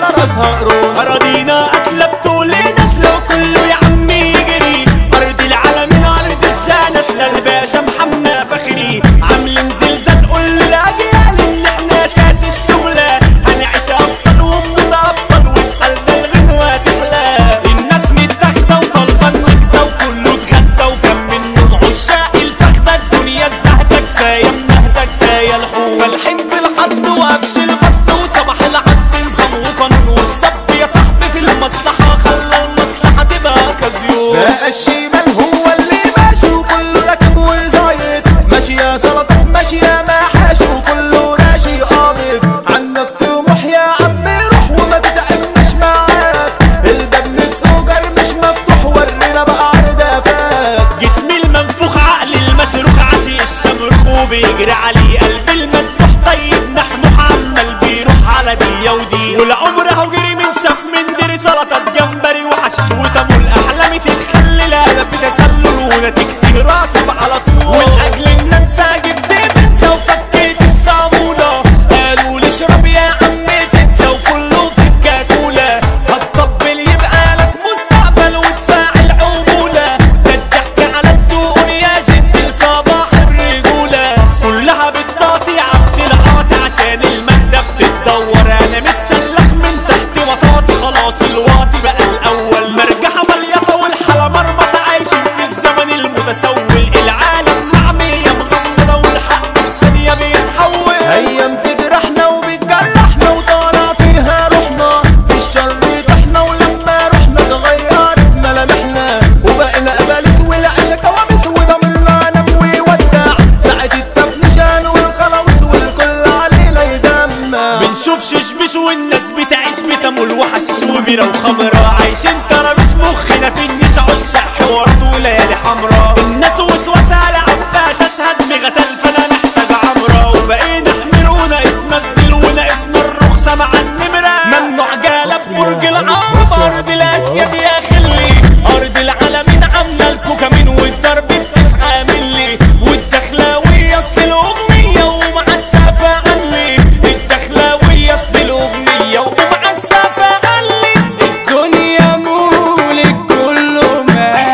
على راسها قرون أراضينا أكلة بطول نسله كله يا عمي يجري أرض العالمين أرض الزانة للباشا محمد فخري عاملين زلزال قول للأجيال إن إحنا أساس الشغلة هنعيش أبطال ومتأبطال وقلب الغنوة تحلى الناس متاخدة وطالبة النجدة وكله اتغدى وكم منه عشاق الفخدة الدنيا الزهدة كفاية منهدة كفاية الحوم فالحين في الحد وقفش البط وصباح العد نظام وقانون والصب يا صاحبي في المصلحة خلى المصلحة تبقى كازيون بقى الشمال هو اللي ماشي وكله راكب وزايد ماشي يا سلطة ماشي يا محاش وكله ماشي قابض عندك طموح يا عم روح وما تتعبناش معاك الباب متسوجر مش مفتوح ورينا بقى عردافات جسمي المنفوخ عقلي المشروخ عشي الشمروخ وبيجري عليه قلبي المذبوح طيب نحنوح عمال بيروح على دي ودي والعمر اهو جري من شاف من دري سلطات جمبري وحشيش وتمول احلامي تتخلي لا ده في تسلل ونتيجتي راسب على طول والاجل ان انسى جبت بنسى وفكيت الصامولة قالوا لي اشرب يا عم تنسى وكله في الكاكولة هتطبل يبقى لك مستقبل وتفاعل عمولة ده الضحك على الدقون يا جد لصباح الرجولة كلها بتقاطع عبد القاطع عشان المادة بتتدور انا متسلخ من تحت مطاطي خلاص الواطي بقى الاول مرجحة مليطة والحلا مرمطة عايشين في الزمن المتسول العالم معمية مغمضة والحق في ثانية بيتحول ايام تجرحنا وبتجرحنا وطالع فيها روحنا في الشر طحنا ولما رحنا اتغيرت ملامحنا وبقينا قبالس والعيشة كوابيس وضميرنا نام ويودع ساعة التفنشان والخلاويص والكل علينا يدمع بنشوف ششبش والناس بتعيش بتمول وحشيش وبيرة وخمرة عايشين ترابيش مخنا في النسا عشاق حوارات وليالي حمرا الناس وسوسة على عفاس اسهد مغتل فانا محتاج عمرة وبقينا حمير وناقصنا الديل وناقصنا الرخصة مع النمرة ممنوع جالب برج العرب ارض الاسياد يا خلي ارض العالمين عامله الكوكامين والضرب بتسعة ملي والدخلاوية اصل الاغنية ومعسفة علي الدخلاوية اصل الاغنية ومعسفة علي الدنيا مولك كله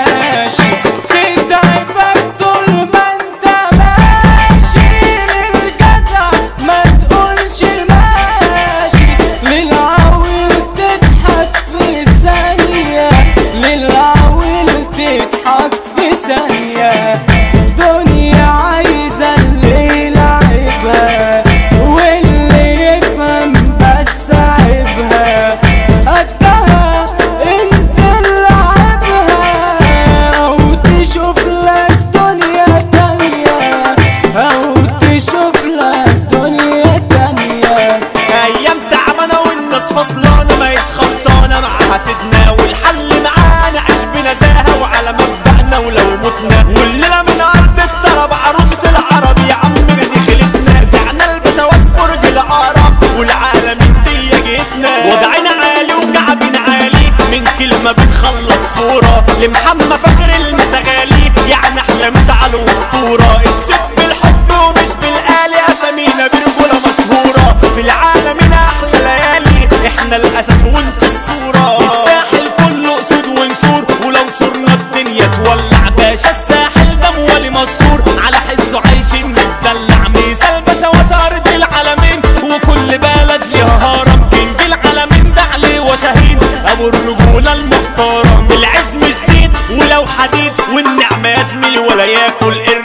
ماشي تتعبك طول ما انت ماشي للجدع ما تقولش ماشي للعويل تضحك في ثانية للعويل تضحك في ثانية الدنيا عايزة اللي يلعبها واللي يفهم بس عيبها قدها انزل لعبها او تشوف لك دنيا تانية او تشوف لك دنيا تانية ايام تعبانة والناس فصلانة ما هيش خلصانة مع حسدنا والحل معانا عيش بنزاهة وعلى مبدأنا ولو متنا والليلة من ارض الطرب عروسة العرب يا عمنا دي خلتنا زعنا البشوات برج العرب والعالمين دي جيتنا وضعنا عالي وكعبنا عالي من كلمة بتخلص فورة لمحمد فخر المسغالي يعني احلى مسعى الاسطورة الست بالحب ومش بالآلي اسامينا برجولة مشهورة في العالم هنا احلى ليالي احنا الاساس وانتوا الصورة الساحل كله اسود ونسور ولو صرنا الدنيا تولع باشا الساحل ده موالي مستور على حسه عايشين متدلع مثال بشوات ارض العالمين وكل بلد ليها هرم كينج العالمين ده عليه وشهيد ابو الرجوله المحترم العزم شديد ولو حديد والنعمة يا زميلي ولا ياكل